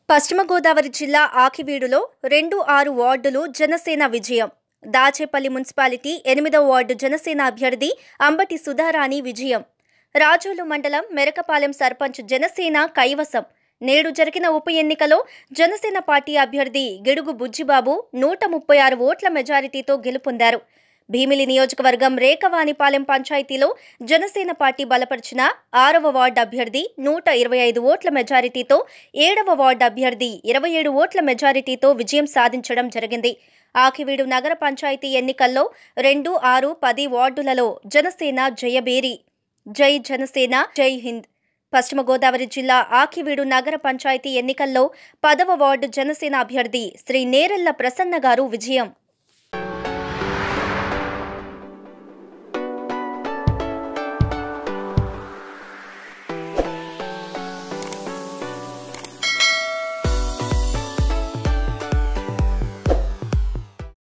పశ్చిమ గోదావరి జిల్లా ఆకివీడులో రెండు ఆరు వార్డులు జనసేన విజయం దాచేపల్లి మున్సిపాలిటీ ఎనిమిదవ వార్డు జనసేన అభ్యర్థి అంబటి సుధారాణి విజయం రాజోలు మండలం మెరకపాలెం సర్పంచ్ జనసేన కైవసం నేడు జరిగిన ఉప ఎన్నికలో జనసేన పార్టీ అభ్యర్థి గిడుగు బుజ్జిబాబు నూట ముప్పై ఆరు ఓట్ల మెజారిటీతో గెలుపొందారు భీమిలి నియోజకవర్గం రేకవానిపాలెం పంచాయతీలో జనసేన పార్టీ బలపరిచిన ఆరవ వార్డు అభ్యర్థి నూట ఇరవై ఐదు ఓట్ల మెజారిటీతో ఏడవ వార్డు అభ్యర్థి ఇరవై ఏడు ఓట్ల మెజారిటీతో విజయం సాధించడం జరిగింది ఆకివీడు నగర పంచాయతీ ఎన్నికల్లో రెండు ఆరు పది వార్డులలో జనసేన జయబేరి జై జనసేన జై హింద్ పశ్చిమ గోదావరి జిల్లా ఆకివీడు నగర పంచాయతీ ఎన్నికల్లో పదవ వార్డు జనసేన అభ్యర్థి శ్రీ నేరెళ్ల ప్రసన్న గారు విజయం